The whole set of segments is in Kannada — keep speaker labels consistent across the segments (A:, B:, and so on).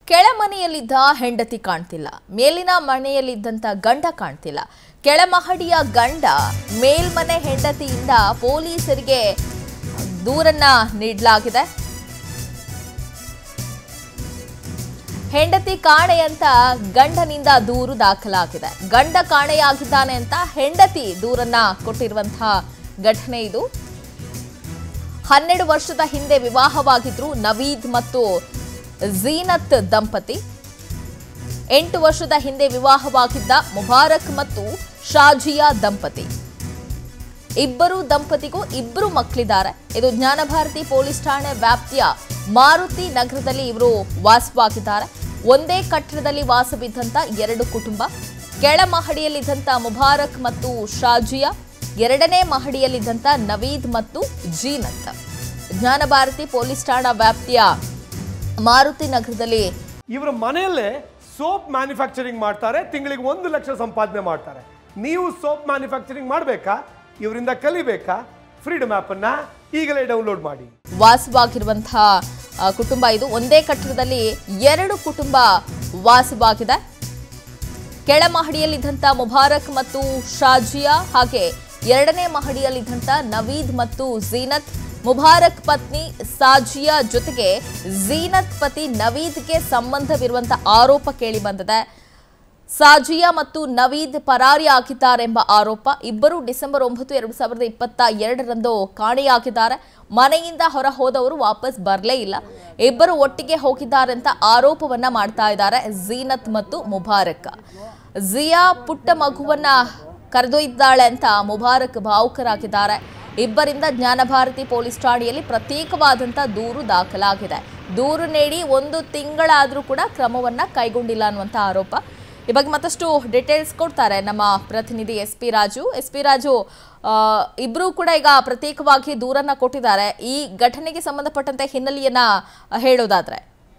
A: ಕೆಳಮನೆಯಲ್ಲಿದ್ದ ಹೆಂಡತಿ ಕಾಣ್ತಿಲ್ಲ ಮೇಲಿನ ಮನೆಯಲ್ಲಿದ್ದಂಥ ಗಂಡ ಕಾಣ್ತಿಲ್ಲ ಕೆಳಮಹಡಿಯ ಗಂಡ ಮೇಲ್ಮನೆ ಹೆಂಡತಿಯಿಂದ ಪೊಲೀಸರಿಗೆ ದೂರನ್ನ ನೀಡಲಾಗಿದೆ ಹೆಂಡತಿ ಕಾಣೆ ಅಂತ ಗಂಡನಿಂದ ದೂರು ದಾಖಲಾಗಿದೆ ಗಂಡ ಕಾಣೆಯಾಗಿದ್ದಾನೆ ಅಂತ ಹೆಂಡತಿ ದೂರನ್ನ ಕೊಟ್ಟಿರುವಂತಹ ಘಟನೆ ಇದು ಹನ್ನೆರಡು ವರ್ಷದ ಹಿಂದೆ ವಿವಾಹವಾಗಿದ್ರು ನವೀದ್ ಮತ್ತು ಝೀನತ್ ದಂಪತಿ ಎಂಟು ವರ್ಷದ ಹಿಂದೆ ವಿವಾಹವಾಗಿದ್ದ ಮುಬಾರಕ್ ಮತ್ತು ಶಾಜಿಯಾ ದಂಪತಿ ಇಬ್ಬರು ದಂಪತಿಗೂ ಇಬ್ಬರು ಮಕ್ಕಳಿದ್ದಾರೆ ಇದು ಜ್ಞಾನಭಾರತಿ ಪೊಲೀಸ್ ಠಾಣೆ ವ್ಯಾಪ್ತಿಯ ಮಾರುತಿ ನಗರದಲ್ಲಿ ಇವರು ವಾಸವಾಗಿದ್ದಾರೆ ಒಂದೇ ಕಟ್ಟಡದಲ್ಲಿ ವಾಸವಿದ್ದಂಥ ಎರಡು ಕುಟುಂಬ ಕೆಳ ಮಹಡಿಯಲ್ಲಿದ್ದಂಥ ಮುಬಾರಕ್ ಮತ್ತು ಶಾಜಿಯಾ ಎರಡನೇ ಮಹಡಿಯಲ್ಲಿದ್ದಂಥ ನವೀದ್ ಮತ್ತು ಜೀನತ್ ಜ್ಞಾನಭಾರತಿ ಪೊಲೀಸ್ ಠಾಣಾ ವ್ಯಾಪ್ತಿಯ ಮಾರುತಿ ನಗರದಲ್ಲಿ
B: ಇವರ ಮನೆಯಲ್ಲೇ ಸೋಪ್ ಮ್ಯಾನುಫ್ಯಾಕ್ಚರಿಂಗ್ ಮಾಡ್ತಾರೆ ತಿಂಗಳಿಗೆ ಒಂದು ಲಕ್ಷ ಸಂಪಾದನೆ ಮಾಡ್ತಾರೆ ನೀವು ಸೋಪ್ ಮ್ಯಾನುಫ್ಯಾಕ್ಚರಿಂಗ್ ಮಾಡಬೇಕಾ ಇವರಿಂದ ಕಲಿಬೇಕಾ ಫ್ರೀಡಮ್ ಆ್ಯಪನ್ನು ಈಗಲೇ ಡೌನ್ಲೋಡ್ ಮಾಡಿ
A: ವಾಸವಾಗಿರುವಂತಹ ಆ, ಕುಟುಂಬ ಇದು ಒಂದೇ ಕಟ್ಟಡದಲ್ಲಿ ಎರಡು ಕುಟುಂಬ ವಾಸವಾಗಿದೆ ಕೆಳ ಮಹಡಿಯಲ್ಲಿದ್ದಂಥ ಮುಬಾರಕ್ ಮತ್ತು ಶಾಜಿಯಾ ಹಾಗೆ ಎರಡನೇ ಮಹಡಿಯಲ್ಲಿದ್ದಂಥ ನವೀದ್ ಮತ್ತು ಝೀನತ್ ಮುಬಾರಕ್ ಪತ್ನಿ ಸಾಜಿಯಾ ಜೊತೆಗೆ ಝೀನತ್ ಪತಿ ನವೀದ್ಗೆ ಸಂಬಂಧವಿರುವಂಥ ಆರೋಪ ಕೇಳಿ ಬಂದಿದೆ ಸಾಜಿಯಾ ಮತ್ತು ನವೀದ್ ಪರಾರಿಯಾಗಿದ್ದಾರೆಂಬ ಆರೋಪ ಇಬ್ಬರು ಡಿಸೆಂಬರ್ ಒಂಬತ್ತು ಎರಡು ಸಾವಿರದ ಇಪ್ಪತ್ತ ಎರಡರಂದು ಕಾಣೆಯಾಗಿದ್ದಾರೆ ಮನೆಯಿಂದ ಹೊರ ಹೋದವರು ವಾಪಸ್ ಬರಲೇ ಇಲ್ಲ ಇಬ್ಬರು ಒಟ್ಟಿಗೆ ಹೋಗಿದ್ದಾರೆ ಅಂತ ಆರೋಪವನ್ನ ಮಾಡ್ತಾ ಇದ್ದಾರೆ ಝೀನತ್ ಮತ್ತು ಮುಬಾರಕ್ ಜಿಯಾ ಪುಟ್ಟ ಮಗುವನ್ನ ಕರೆದೊಯ್ದಿದ್ದಾಳೆ ಅಂತ ಮುಬಾರಕ್ ಭಾವುಕರಾಗಿದ್ದಾರೆ ಇಬ್ಬರಿಂದ ಜ್ಞಾನಭಾರತಿ ಪೊಲೀಸ್ ಠಾಣೆಯಲ್ಲಿ ಪ್ರತ್ಯೇಕವಾದಂಥ ದೂರು ದಾಖಲಾಗಿದೆ ದೂರು ನೀಡಿ ಒಂದು ತಿಂಗಳಾದರೂ ಕೂಡ ಕ್ರಮವನ್ನ ಕೈಗೊಂಡಿಲ್ಲ ಅನ್ನುವಂಥ ಆರೋಪ ಈ ಬಗ್ಗೆ ಮತ್ತಷ್ಟು ಡೀಟೇಲ್ಸ್ ಕೊಡ್ತಾರೆ ನಮ್ಮ ಪ್ರತಿನಿಧಿ S P Raju S P Raju ಇಬ್ಬರೂ ಕೂಡ ಈಗ ಪ್ರತ್ಯೇಕವಾಗಿ ದೂರನ್ನ ಕೊಟ್ಟಿದ್ದಾರೆ ಈ ಘಟನೆಗೆ ಸಂಬಂಧಪಟ್ಟಂತೆ ಹಿನ್ನೆಲೆಯನ್ನ ಹೇಳೋದಾದ್ರೆ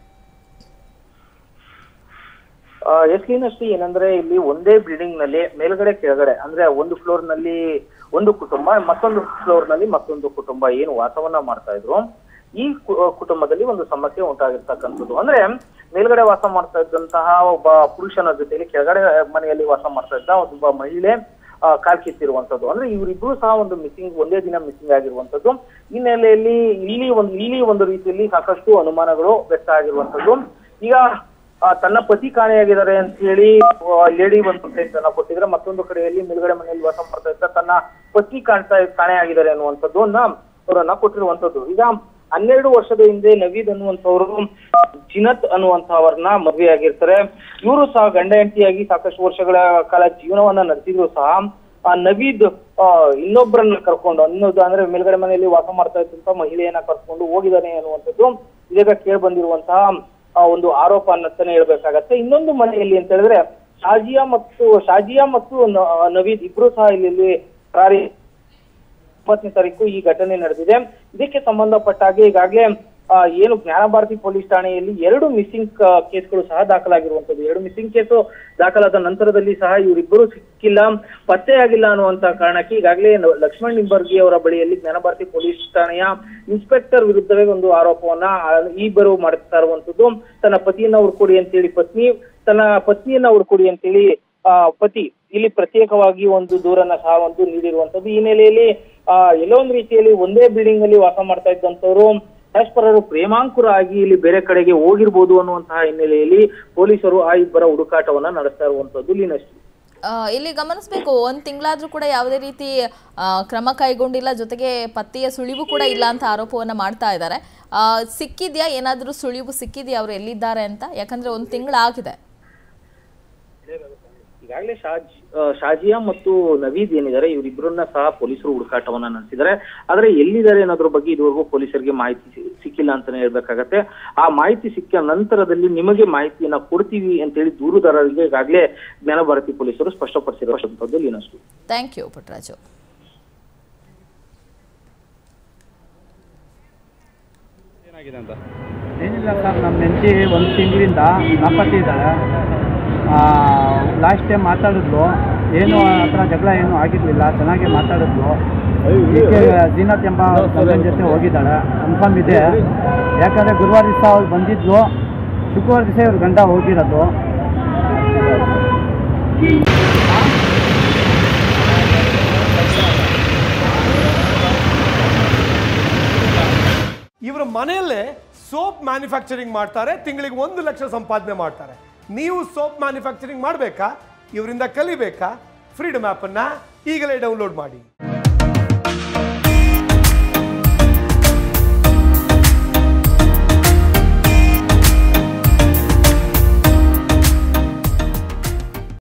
C: ಎಸ್ಲಿನಷ್ಟು ಏನಂದ್ರೆ ಇಲ್ಲಿ ಒಂದೇ ಬಿಲ್ಡಿಂಗ್ ನಲ್ಲಿ ಮೇಲ್ಗಡೆ ಕೆಳಗಡೆ ಅಂದ್ರೆ ಒಂದು ಫ್ಲೋರ್ ನಲ್ಲಿ ಒಂದು ಕುಟುಂಬ ಮತ್ತೊಂದು ಫ್ಲೋರ್ ನಲ್ಲಿ ಮತ್ತೊಂದು ಕುಟುಂಬ ಏನು ವಾಸವನ್ನ ಮಾಡ್ತಾ ಇದ್ರು ಈ ಕು- ಕುಟುಂಬದಲ್ಲಿ ಒಂದು ಸಮಸ್ಯೆ ಉಂಟಾಗಿರ್ತಕ್ಕಂಥದ್ದು ಅಂದ್ರೆ ಮೇಲ್ಗಡೆ ವಾಸ ಮಾಡ್ತಾ ಇದ್ದಂತಹ ಒಬ್ಬ ಪುರುಷನ ಜೊತೆಲಿ ಕೆಳಗಡೆ ಮನೆಯಲ್ಲಿ ವಾಸ ಮಾಡ್ತಾ ಇದ್ದ ಒಬ್ಬ ಮಹಿಳೆ ಆ, ಕಾಲ್ ಕಿತ್ತಿರುವಂತದ್ದು ಅಂದ್ರೆ ಇವರಿಬ್ರು ಸಹ ಒಂದು ಮಿಸ್ಸಿಂಗ್ ಒಂದೇ ದಿನ ಮಿಸ್ಸಿಂಗ್ ಆಗಿರುವಂತದ್ದು ಈ ನೆಲೆಯಲ್ಲಿ ಇಲ್ಲಿ ಒಂದು ಇಲ್ಲಿ ಒಂದು ರೀತಿಯಲ್ಲಿ ಸಾಕಷ್ಟು ಅನುಮಾನಗಳು ವ್ಯಕ್ತ ಆಗಿರುವಂತದ್ದು ಈಗ ಆ, ತನ್ನ ಪತಿ ಕಾಣೆಯಾಗಿದ್ದಾರೆ ಅಂತ ಹೇಳಿ ಲೇಡಿ ಒಂದು ಕಂಪ್ಲೇಂಟ್ ಅನ್ನ ಕೊಟ್ಟಿದ್ರೆ ಮತ್ತೊಂದು ಕಡೆಯಲ್ಲಿ ಮೇಲ್ಗಡೆ ಮನೆಯಲ್ಲಿ ವಾಸ ಮಾಡ್ತಾ ಇದ್ದ ತನ್ನ ಪತಿ ಕಾಣ್ತಾ ಕಾಣೆಯಾಗಿದ್ದಾರೆ ಅನ್ನುವಂಥದ್ದನ್ನ ಅವರನ್ನ ಕೊಟ್ಟಿರುವಂತದ್ದು ಈಗ ಹನ್ನೆರಡು ವರ್ಷದ ಹಿಂದೆ ನವೀದ್ ಅನ್ನುವಂಥವ್ರು ಜಿನತ್ ಅನ್ನುವಂಥವ್ರನ್ನ ಮದುವೆ ಆಗಿರ್ತಾರೆ ಇವರು ಸಹ ಗಂಡ ಹೆಂಡತಿಯಾಗಿ ಸಾಕಷ್ಟು ವರ್ಷಗಳ ಕಾಲ ಜೀವನವನ್ನ ನಡೆಸಿದ್ರು ಸಹ ಆ ನವೀದ್ ಆ, ಇನ್ನೊಬ್ಬರನ್ನ ಕರ್ಕೊಂಡು ಅನ್ನೋದು ಅಂದ್ರೆ ಮೇಲ್ಗಡೆ ಮನೆಯಲ್ಲಿ ವಾಸ ಮಾಡ್ತಾ ಇದ್ದಂತ ಮಹಿಳೆಯನ್ನ ಕರ್ಕೊಂಡು ಹೋಗಿದ್ದಾನೆ ಅನ್ನುವಂಥದ್ದು ಇದೀಗ ಕೇಳಿ ಬಂದಿರುವಂತಹ ಆ, ಒಂದು ಆರೋಪ ಅನ್ನತ್ತಾನೆ ಹೇಳ್ಬೇಕಾಗತ್ತೆ ಇನ್ನೊಂದು ಮನೆಯಲ್ಲಿ ಅಂತ ಹೇಳಿದ್ರೆ ಶಾಜಿಯಾ ಮತ್ತು ಶಾಜಿಯಾ ಮತ್ತು ನ- ನವೀದ್ ಇಬ್ರು ಸಹ ಇಲ್ಲಿ ಪರಾರಿ ಇಪ್ಪತ್ತನೇ ತಾರೀಕು ಈ ಘಟನೆ ನಡೆದಿದೆ ಇದಕ್ಕೆ ಸಂಬಂಧಪಟ್ಟ ಹಾಗೆ ಈಗಾಗಲೇ ಆ, ಏನು ಜ್ಞಾನಭಾರತಿ ಪೊಲೀಸ್ ಠಾಣೆಯಲ್ಲಿ ಎರಡು ಮಿಸ್ಸಿಂಗ್ ಕೇಸ್ಗಳು ಸಹ ದಾಖಲಾಗಿರುವಂತದ್ದು ಎರಡು ಮಿಸ್ಸಿಂಗ್ ಕೇಸು ದಾಖಲಾದ ನಂತರದಲ್ಲಿ ಸಹ ಇವರಿಬ್ಬರು ಸಿಕ್ಕಿಲ್ಲ ಪತ್ತೆಯಾಗಿಲ್ಲ ಅನ್ನುವಂತ ಕಾರಣಕ್ಕೆ ಈಗಾಗಲೇ ನ- ಲಕ್ಷ್ಮಣ್ ನಿಂಬರ್ಗಿ ಅವರ ಬಳಿಯಲ್ಲಿ ಜ್ಞಾನಭಾರತಿ ಪೊಲೀಸ್ ಠಾಣೆಯ ಇನ್ಸ್ಪೆಕ್ಟರ್ ವಿರುದ್ಧವೇ ಒಂದು ಆರೋಪವನ್ನ ಆ, ಇಬ್ಬರು ಮಾಡ್ತಾ ಇರುವಂತದ್ದು ತನ್ನ ಪತಿಯನ್ನ ಹುಡ್ಕೊಡಿ ಅಂತೇಳಿ ಪತ್ನಿ ತನ್ನ ಪತ್ನಿಯನ್ನ ಹುಡ್ಕೊಡಿ ಅಂತೇಳಿ ಆ, ಪತಿ ಇಲ್ಲಿ ಪ್ರತ್ಯೇಕವಾಗಿ ಒಂದು ದೂರನ್ನ ಸಹ ಒಂದು ನೀಡಿರುವಂತದ್ದು ಈ ನೆಲೆಯಲ್ಲಿ ಆ ಎಲ್ಲೋ ಒಂದು ರೀತಿಯಲ್ಲಿ ಒಂದೇ ಬಿಲ್ಡಿಂಗ್ ಅಲ್ಲಿ ವಾಸ ಮಾಡ್ತಾ ಇದ್ದಂತವ್ರು ಪರಸ್ಪರರು ಪ್ರೇಮಾಂಕುರ ಆಗಿ ಇಲ್ಲಿ ಬೇರೆ ಕಡೆಗೆ ಹೋಗಿರ್ಬೋದು ಅನ್ನುವಂತಹ ಹಿನ್ನೆಲೆಯಲ್ಲಿ ಪೊಲೀಸರು ಆ ಇಬ್ಬರ ಹುಡುಕಾಟವನ್ನ ನಡೆಸ್ತಾ ಇರುವಂತದ್ದು ಲೀನಶ್ರೀ
A: ಆ, ಇಲ್ಲಿ ಗಮನಿಸಬೇಕು ಒಂದು ತಿಂಗಳಾದ್ರೂ ಕೂಡ ಯಾವುದೇ ರೀತಿ ಆ, ಕ್ರಮ ಕೈಗೊಂಡಿಲ್ಲ ಜೊತೆಗೆ ಪತ್ತೆಯ ಸುಳಿವು ಕೂಡ ಇಲ್ಲ ಅಂತ ಆರೋಪವನ್ನ ಮಾಡ್ತಾ ಇದ್ದಾರೆ ಆ, ಸಿಕ್ಕಿದ್ಯಾ ಏನಾದರೂ ಸುಳಿವು ಸಿಕ್ಕಿದ್ಯಾ ಅವರು ಎಲ್ಲಿದ್ದಾರೆ ಅಂತ ಯಾಕಂದ್ರೆ ಒಂದು ತಿಂಗಳಾಗಿದೆ
C: ಈಗಾಗಲೇ ಶಾಜ್ ಆ, ಶಾಜಿಯಾ ಮತ್ತು ನವೀದ್ ಏನಿದ್ದಾರೆ ಇವರಿಬ್ಬರನ್ನ ಸಹ ಪೊಲೀಸರು ಹುಡುಕಾಟವನ್ನ ನಡೆಸಿದ್ದಾರೆ ಆದ್ರೆ ಎಲ್ಲಿದ್ದಾರೆ ಅನ್ನೋದ್ರ ಬಗ್ಗೆ ಇದುವರೆಗೂ ಪೊಲೀಸರಿಗೆ ಮಾಹಿತಿ ಸಿ- ಸಿಕ್ಕಿಲ್ಲ ಅಂತಾನೆ ಹೇಳ್ಬೇಕಾಗತ್ತೆ ಆ ಮಾಹಿತಿ ಸಿಕ್ಕ ನಂತರದಲ್ಲಿ ನಿಮಗೆ ಮಾಹಿತಿಯನ್ನ ಕೊಡ್ತೀವಿ ಅಂತೇಳಿ ದೂರುದಾರರಿಗೆ ಈಗಾಗಲೇ ಜ್ಞಾನಭಾರತಿ ಪೊಲೀಸರು ಸ್ಪಷ್ಟಪಡಿಸಿರುವಂತದ್ದು ಲೀನಷ್ಟು
A: ಥ್ಯಾಂಕ್ ಯು ಪುಟ್ಟರಾಜು
D: ಏನಾಗಿದೆ ಅಂತ
E: ಏನಿಲ್ಲ ಸರ್ ನಮ್ಮ ಹೆಂಡತಿ ಒಂದು ತಿಂಗಳಿಂದ ನಾಪತ್ತಿದ್ದಾಳೆ ಲಾಸ್ಟ್ ಟೈಮ್ ಮಾತಾಡಿದ್ಲು ಏನು ಆ ಥರ ಜಗಳ ಏನು ಆಗಿರಲಿಲ್ಲ ಚೆನ್ನಾಗಿ ಮಾತಾಡಿದ್ಲು ಈಕೆ ಜೀನತ್ ಎಂಬ ಗಂಡನ ಜೊತೆ ಹೋಗಿದ್ದಾಳೆ ಕನ್ಫರ್ಮ್ ಇದೆ ಯಾಕಂದರೆ ಗುರುವಾರ ದಿವಸ ಅವಳು ಬಂದಿದ್ಲು ಶುಕ್ರವಾರ ದಿವಸ ಇವ್ರ ಗಂಡ ಹೋಗಿರೋದು
B: ಇವರ ಮನೆಯಲ್ಲೇ ಸೋಪ್ ಮ್ಯಾನುಫ್ಯಾಕ್ಚರಿಂಗ್ ಮಾಡ್ತಾರೆ ತಿಂಗಳಿಗೆ ಒಂದು ಲಕ್ಷ ಸಂಪಾದನೆ ಮಾಡ್ತಾರೆ ನೀವು ಸೋಪ್ ಮ್ಯಾನುಫ್ಯಾಕ್ಚರಿಂಗ್ ಮಾಡಬೇಕಾ ಇವರಿಂದ ಕಲಿಬೇಕಾ ಫ್ರೀಡಮ್ ಆ್ಯಪನ್ನು ಈಗಲೇ ಡೌನ್ಲೋಡ್ ಮಾಡಿ